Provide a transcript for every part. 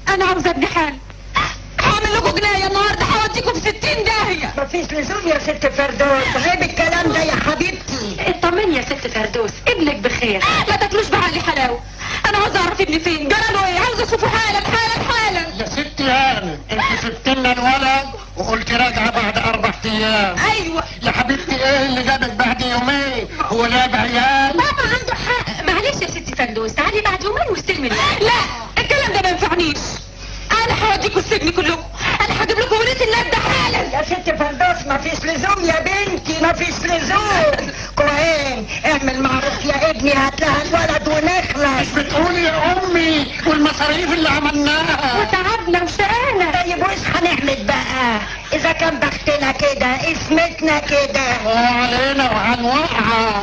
انا عاوزه ابني حال هعمل لكم جنايه النهارده هوديكم في 60 داهيه مفيش لزوم يا ست فردوس غيب الكلام ده يا حبيبتي اطمني يا ست فردوس ابنك بخير ما تاكلوش بعقلي حلاوه انا عاوزه اعرف ابني فين جرى ايه عاوزه اشوفه حالا حالا حالا يا ستي هانم انت سبت لنا الولد وقلت راجعه بعد اربع ايام ايوه يا حبيبتي ايه اللي جابك بعد يومين هو جاب عيال بابا عنده حق معلش يا ستي فردوس تعالي بعد يومين واستلمي لا الكلام ده ما ينفعنيش انا هوديكم السجن كلكم انا هجيب لكم ولية النبض حالا يا ست فردوس مفيش لزوم يا بنتي مفيش لزوم كوين اعمل معروف يا ابني هات لها الولد ونخلص مش بتقولي يا امي والمصاريف اللي عملناها وتعبنا وشقانا طيب وش هنعمل بقى اذا كان بختنا كده اسمتنا كده وعلينا وهنوقع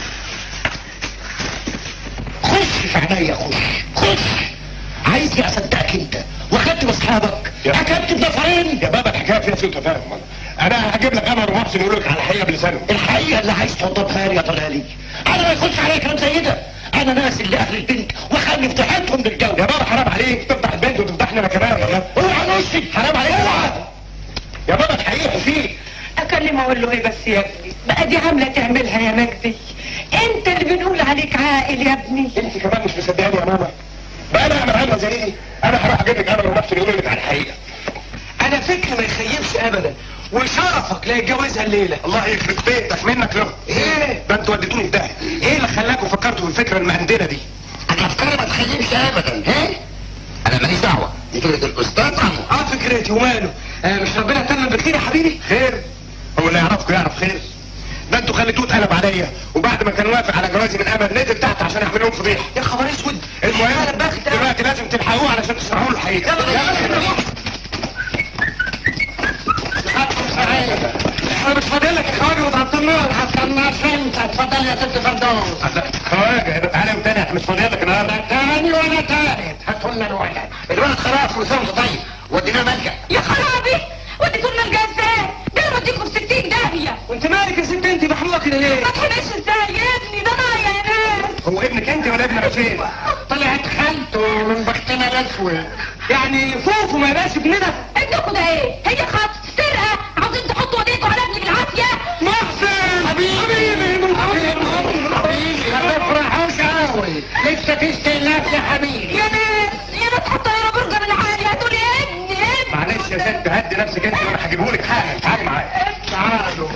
خش في عينيا خش خش عايزني اصدقك انت واخدت باصحابك حكمت بنفرين يا بابا الحكايه فيها سوء تفاهم انا هجيب لك قمر ومحسن يقول لك على الحقيقه بلسانه الحقيقه اللي عايز تحطها لي يا طلالي انا ما يخش عليا كلام زي ده انا ناس اللي اهل البنت وخلي فتحتهم للجو يا بابا حرام عليك تفضح البنت وتفضحني انا كمان والله اوعى نفسي حرام عليك اوعى يا بابا الحقيقه فيه اكلمه اقول له ايه بس يا ابني بقى دي عامله تعملها يا مجدي انت اللي بنقول عليك عاقل يا ابني انت كمان مش مصدقاني يا ماما بقى انا اعمل عامله زي ايه انا هروح اجيب لك قمر ومحسن يقول لك على الحقيقه انا فكر ما يخيبش ابدا وشرفك لا يتجوزها الليله الله يخرب بيتك منك له ايه ده انتوا وديتوني في داهيه ايه اللي خلاكم فكرتوا في الفكره المهندله دي انا افكاري ما تخيبش ابدا ها انا ماليش دعوه دي فكره الاستاذ عمو اه فكرتي وماله آه مش ربنا تمم بخير يا حبيبي خير هو اللي يعرفكم يعرف خير ده انتوا خليتوه اتقلب عليا وبعد ما كان وافق على جوازي من امل نزل تحت عشان اعمل لهم فضيحه يا خبر اسود المهم يا بخت دلوقتي لازم تلحقوه علشان تشرحوا له الحقيقه انا مش فاضل لك يا خواجه وتعطلنا هستناش انت اتفضل يا ست فردوس خواجه تعالى وتاني احنا مش فاضيين لك النهارده تاني ولا تالت هاتوا لنا الولد الولد خلاص وسامته طيب ودينا ملجأ يا خرابي وديكم الملجأ ازاي ده انا وديكم في 60 داهيه وانت مالك يا ست انت محموقه كده ليه ما تحبش ازاي يا ابني ده ضايع يا ناس هو ابنك انت ولا ابن رشيد طلعت خالته من بختنا الاسود يعني فوفو ما يبقاش ابننا ابنكم ده ايه هي خطف سرقه عاوزين تحطوا ايديكم على ابني بالعافيه محسن حبيبي حبيبي ما تفرحوش قوي لسه في استئناف يا حبيبي يا ناس يا ناس حطوا يا برجر العالي هاتوا لي ابني ابني معلش يا ست هدي نفسك انت وانا هجيبه لك حالا تعالي معايا تعالوا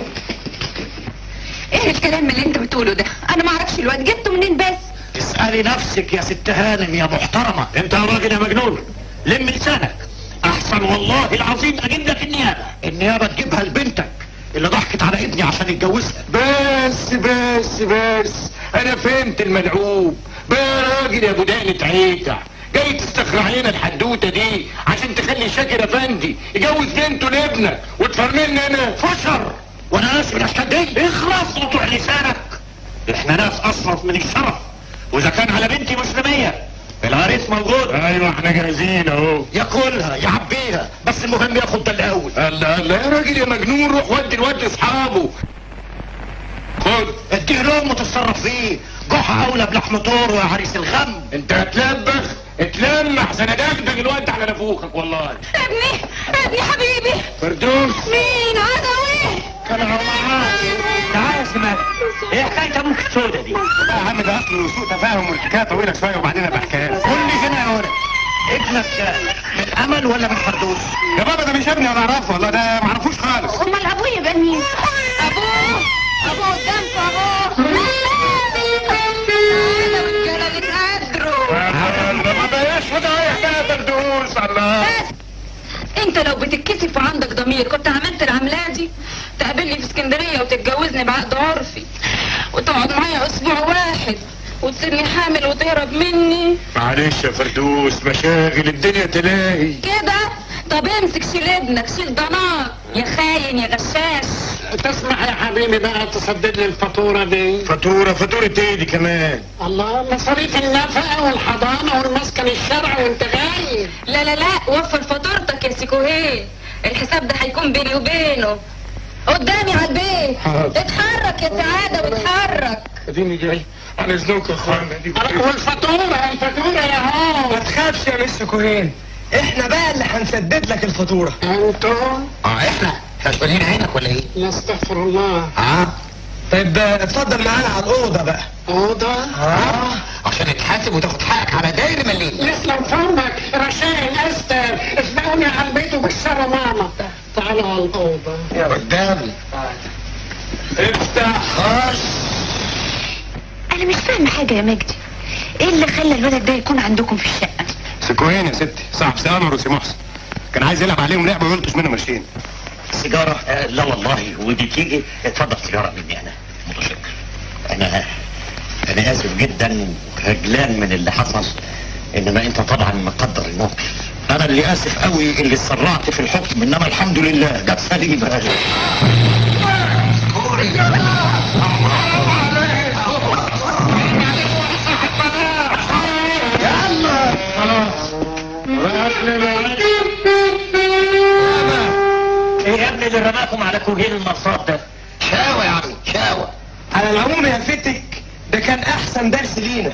ايه الكلام اللي انت بتقوله ده انا ما اعرفش الواد جبته منين بس اسألي نفسك يا ست هانم يا محترمة انت يا راجل يا مجنون لم لسانك احسن والله العظيم اجيب لك النيابة النيابة تجيبها لبنتك اللي ضحكت على ابني عشان يتجوزها بس بس بس انا فهمت الملعوب بقى يا راجل يا ابو دقنة عيتع جاي تستخرع لنا الحدوته دي عشان تخلي شاكر افندي يجوز بنته لابنك وتفرملني انا فشر وانا ناس من الاشكال دي اخرس قطع لسانك احنا ناس اصرف من الشرف واذا كان على بنتي مسلمية العريس موجود ايوه احنا جاهزين اهو ياكلها يعبيها بس المهم ياخد ده الاول الله الله يا راجل يا مجنون روح ودي الواد لاصحابه خد اديه لهم وتتصرف فيه جحا اولى بلحم طور يا عريس الغم انت هتلبخ اتلمح سندغدغ الواد على نافوخك والله ابني ابني حبيبي فردوس مين عدوي كان معاك تعال يا سماك ايه حكايه ابوك السودة دي يا عم ده اصله سوء تفاهم والحكايه طويله شويه وبعدين ابقى احكيها لك. قول لي هنا يا ولد ابنك من امل ولا من فردوس يا بابا ده مش ابني انا اعرفه والله ده ما اعرفوش خالص امال ابوه يبقى مين ابوه ابوه قدامكم ابوه انا والرجاله اللي اتقدروا ده ما بقاش وده يا فردوس الله انت لو بتتكسف وعندك ضمير كنت عملت العملة دي تقابلني في اسكندرية وتتجوزني بعقد عرفي وتقعد معايا اسبوع واحد وتسيبني حامل وتهرب مني معلش يا فردوس مشاغل الدنيا تلاهي كده طب امسك شيل ابنك شيل ضناك يا خاين يا غشاش تسمح يا حبيبي بقى تسدد لي الفاتورة دي فاتوره فاتوره ايه دي كمان الله مصاريف النفقة والحضانة والمسكن الشرعي وانت غايب لا لا لا وفر فاتورتك يا سيكوهيه الحساب ده هيكون بيني وبينه قدامي على البيت حاضر. اتحرك يا سعادة واتحرك اديني جاي على اذنكم يا اخوانا دي والفاتورة الفاتورة يا هو ما تخافش يا مس كوهين احنا بقى اللي هنسدد لك الفاتوره انتوا اه احنا كسبانين عينك ولا ايه؟ لا استغفر الله اه طيب آه، اتفضل معانا على الاوضه بقى اوضه اه عشان تتحاسب وتاخد حقك على داير مليم يسلم فمك رشاين استر اسبقوني على البيت وبشروا ماما تعالوا على الاوضه قدامي افتح انا مش فاهمه حاجه يا مجدي ايه اللي خلى الولد ده يكون عندكم في الشقه سكوين يا ستي صاحب سامر وسي محسن كان عايز يلعب عليهم لعبه ويلطش منهم قرشين سيجارة آه لا والله ودي تيجي اتفضل سيجارة مني انا متشكر انا انا اسف جدا وخجلان من اللي حصل انما انت طبعا مقدر الموقف انا اللي اسف قوي اللي اتسرعت في الحكم انما الحمد لله جت سليمة ايه يا ابني اللي رماكم على كوهين المصاب ده شاوى يا عمي شاوى على العموم يا فتك ده كان احسن درس لينا